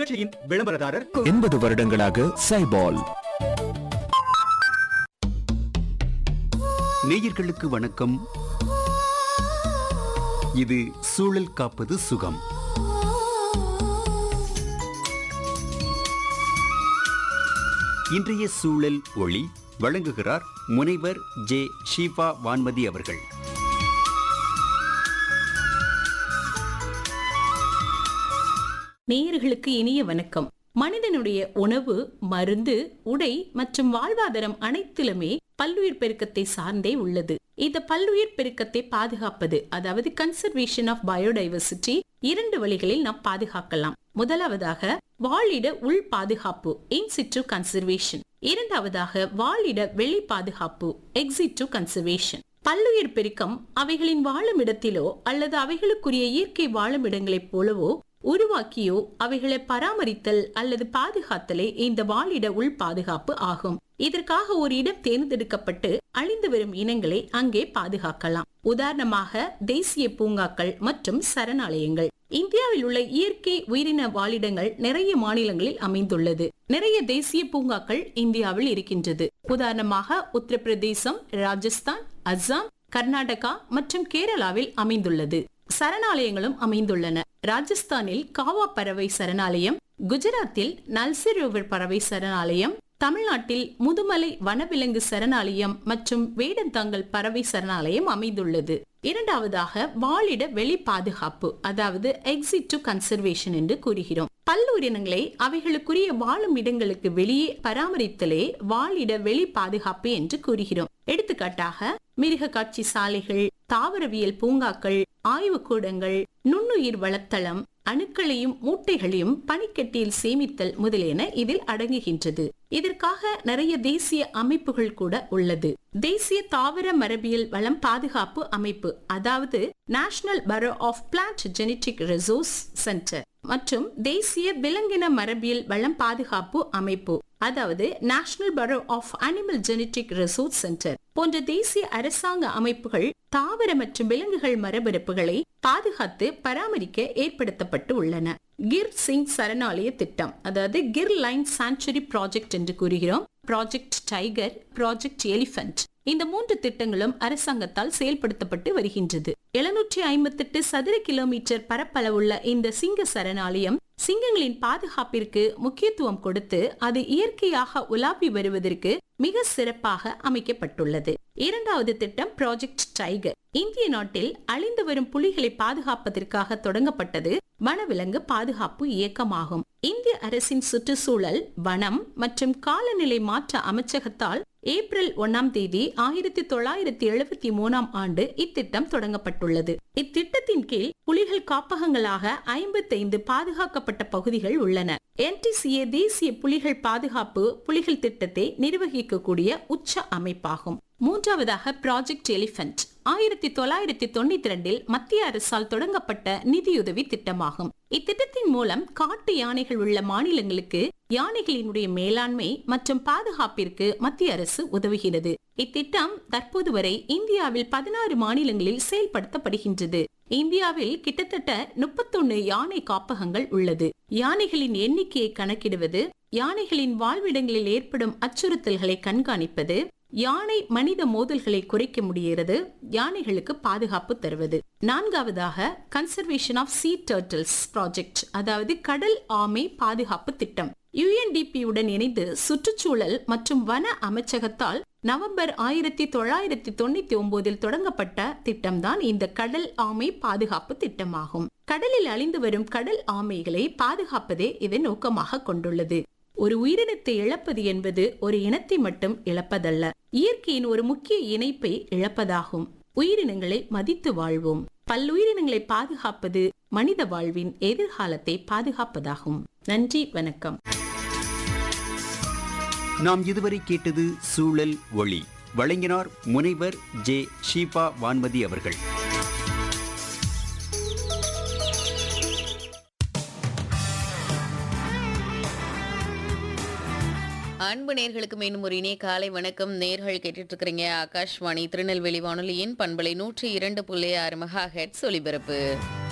இந்நிகழ்ச்சியின் விளம்பரதாரர் எண்பது வருடங்களாக சைபால் நேயர்களுக்கு வணக்கம் இது சூழல் காப்பது சுகம் இன்றைய சூழல் ஒளி வழங்குகிறார் முனைவர் ஜே ஷீபா வான்மதி அவர்கள் நேயர்களுக்கு இனிய வணக்கம் மனிதனுடைய உணவு மருந்து உடை மற்றும் வாழ்வாதாரம் அனைத்திலுமே பல்லுயிர் பெருக்கத்தை சார்ந்தே உள்ளது இந்த பல்லுயிர் பெருக்கத்தை பாதுகாப்பது அதாவது கன்சர்வேஷன் ஆஃப் பயோடைவர்சிட்டி இரண்டு வழிகளில் நாம் பாதுகாக்கலாம் முதலாவதாக வாழிட உள் பாதுகாப்பு இன்சிட்டு கன்சர்வேஷன் இரண்டாவதாக வாழிட வெளி பாதுகாப்பு எக்ஸிட் டு கன்சர்வேஷன் பல்லுயிர் பெருக்கம் அவைகளின் வாழும் இடத்திலோ அல்லது அவைகளுக்குரிய இயற்கை வாழும் இடங்களைப் போலவோ உருவாக்கியோ அவைகளை பராமரித்தல் அல்லது பாதுகாத்தலே இந்த வாழிட உள் பாதுகாப்பு ஆகும் இதற்காக ஒரு இடம் தேர்ந்தெடுக்கப்பட்டு அழிந்து வரும் இனங்களை அங்கே பாதுகாக்கலாம் உதாரணமாக தேசிய பூங்காக்கள் மற்றும் சரணாலயங்கள் இந்தியாவில் உள்ள இயற்கை உயிரின வாழிடங்கள் நிறைய மாநிலங்களில் அமைந்துள்ளது நிறைய தேசிய பூங்காக்கள் இந்தியாவில் இருக்கின்றது உதாரணமாக உத்தரப்பிரதேசம் ராஜஸ்தான் அஸ்ஸாம் கர்நாடகா மற்றும் கேரளாவில் அமைந்துள்ளது சரணாலயங்களும் அமைந்துள்ளன ராஜஸ்தானில் காவா பறவை சரணாலயம் குஜராத்தில் நல்சிரோவர் பறவை சரணாலயம் தமிழ்நாட்டில் முதுமலை வனவிலங்கு சரணாலயம் மற்றும் வேடந்தாங்கல் பறவை சரணாலயம் அமைந்துள்ளது இரண்டாவதாக வாழிட வெளி பாதுகாப்பு அதாவது எக்ஸிட் டு கன்சர்வேஷன் என்று கூறுகிறோம் பல்லுயிரினங்களை அவைகளுக்குரிய வாழும் இடங்களுக்கு வெளியே பராமரித்தலே வாழிட வெளி பாதுகாப்பு என்று கூறுகிறோம் எடுத்துக்காட்டாக மிருக காட்சி சாலைகள் தாவரவியல் பூங்காக்கள் ஆய்வுக்கூடங்கள் நுண்ணுயிர் வளத்தளம் அணுக்களையும் மூட்டைகளையும் பனிக்கட்டியில் சேமித்தல் முதலியன இதில் அடங்குகின்றது இதற்காக நிறைய தேசிய அமைப்புகள் கூட உள்ளது தேசிய தாவர மரபியல் வளம் பாதுகாப்பு அமைப்பு அதாவது national bureau of plant genetic resource centre மற்றும் தேசிய விலங்கின மரபியல் வளம் பாதுகாப்பு அமைப்பு அதாவது national bureau of animal genetic resource centre போன்ற தேசிய அரசாங்க அமைப்புகள் தாவர மற்றும் விலங்குகள் மரபணுப்புகளை பாதுகாத்து பராமரிக்க ஏற்படுத்தப்பட்டு உள்ளன கிர் சிங் சரணாலய திட்டம் அதாவது கிர் லைன் சான்ச்சுரி ப்ராஜெக்ட் என்று கூறுகிறோம் ப்ராஜெக்ட் டைகர் ப்ராஜெக்ட் எலிஃபண்ட் இந்த மூன்று திட்டங்களும் அரசாங்கத்தால் செயல்படுத்தப்பட்டு வருகின்றது எழுநூற்றி ஐம்பத்தெட்டு சதுர கிலோமீட்டர் பரப்பளவுள்ள இந்த சிங்க சரணாலயம் சிங்கங்களின் பாதுகாப்பிற்கு முக்கியத்துவம் கொடுத்து அது இயற்கையாக உலாவி வருவதற்கு மிக சிறப்பாக அமைக்கப்பட்டுள்ளது இரண்டாவது திட்டம் ப்ராஜெக்ட் டைகர் இந்திய நாட்டில் அழிந்து வரும் புலிகளை பாதுகாப்பதற்காக தொடங்கப்பட்டது வனவிலங்கு பாதுகாப்பு இயக்கமாகும் இந்திய அரசின் சுற்றுச்சூழல் வனம் மற்றும் காலநிலை மாற்ற அமைச்சகத்தால் ஏப்ரல் ஒன்னாம் தேதி ஆயிரத்தி தொள்ளாயிரத்தி எழுபத்தி மூணாம் ஆண்டு இத்திட்டம் தொடங்கப்பட்டுள்ளது இத்திட்டத்தின் கீழ் புலிகள் காப்பகங்களாக ஐம்பத்தைந்து பாதுகாக்கப்பட்ட பகுதிகள் உள்ளன என்டிசிஏ தேசிய புலிகள் பாதுகாப்பு புலிகள் திட்டத்தை நிர்வகிக்கக்கூடிய உச்ச அமைப்பாகும் மூன்றாவதாக ப்ராஜெக்ட் எலிபென்ட் ஆயிரத்தி தொள்ளாயிரத்தி தொண்ணூத்தி ரெண்டில் மத்திய அரசால் தொடங்கப்பட்ட நிதியுதவி திட்டமாகும் இத்திட்டத்தின் மூலம் காட்டு யானைகள் உள்ள மாநிலங்களுக்கு யானைகளினுடைய மேலாண்மை மற்றும் பாதுகாப்பிற்கு மத்திய அரசு உதவுகிறது இத்திட்டம் தற்போது வரை இந்தியாவில் பதினாறு மாநிலங்களில் செயல்படுத்தப்படுகின்றது இந்தியாவில் கிட்டத்தட்ட முப்பத்தொன்னு யானை காப்பகங்கள் உள்ளது யானைகளின் எண்ணிக்கையை கணக்கிடுவது யானைகளின் வாழ்விடங்களில் ஏற்படும் அச்சுறுத்தல்களை கண்காணிப்பது யானை மனித மோதல்களை குறைக்க முடிகிறது யானைகளுக்கு பாதுகாப்பு தருவது நான்காவதாக conservation of sea turtles project அதாவது கடல் ஆமை பாதுகாப்பு திட்டம் யுஎன்டிபி உடன் இணைந்து சுற்றுச்சூழல் மற்றும் வன அமைச்சகத்தால் நவம்பர் ஆயிரத்தி தொள்ளாயிரத்தி தொண்ணூத்தி ஒன்பதில் தொடங்கப்பட்ட திட்டம்தான் இந்த கடல் ஆமை பாதுகாப்பு திட்டமாகும் கடலில் அழிந்து வரும் கடல் ஆமைகளை பாதுகாப்பதே இதை நோக்கமாக கொண்டுள்ளது ஒரு உயிரினத்தை இழப்பது என்பது ஒரு இனத்தை மட்டும் இழப்பதல்ல இயற்கையின் ஒரு முக்கிய இணைப்பை இழப்பதாகும் உயிரினங்களை மதித்து வாழ்வோம் பல்லுயிரினங்களை பாதுகாப்பது மனித வாழ்வின் எதிர்காலத்தை பாதுகாப்பதாகும் நன்றி வணக்கம் நாம் இதுவரை கேட்டது சூழல் ஒளி வழங்கினார் முனைவர் ஜே ஷீபா வான்மதி அவர்கள் அன்பு நேர்களுக்கு மீண்டும் ஒரு இனிய காலை வணக்கம் நேர்கள் கேட்டுட்டு இருக்கிறீங்க ஆகாஷ்வாணி திருநெல்வேலி வானொலியின் பண்பலை நூற்றி இரண்டு புள்ளி ஆறு மெகா ஹெட்ஸ் ஒலிபரப்பு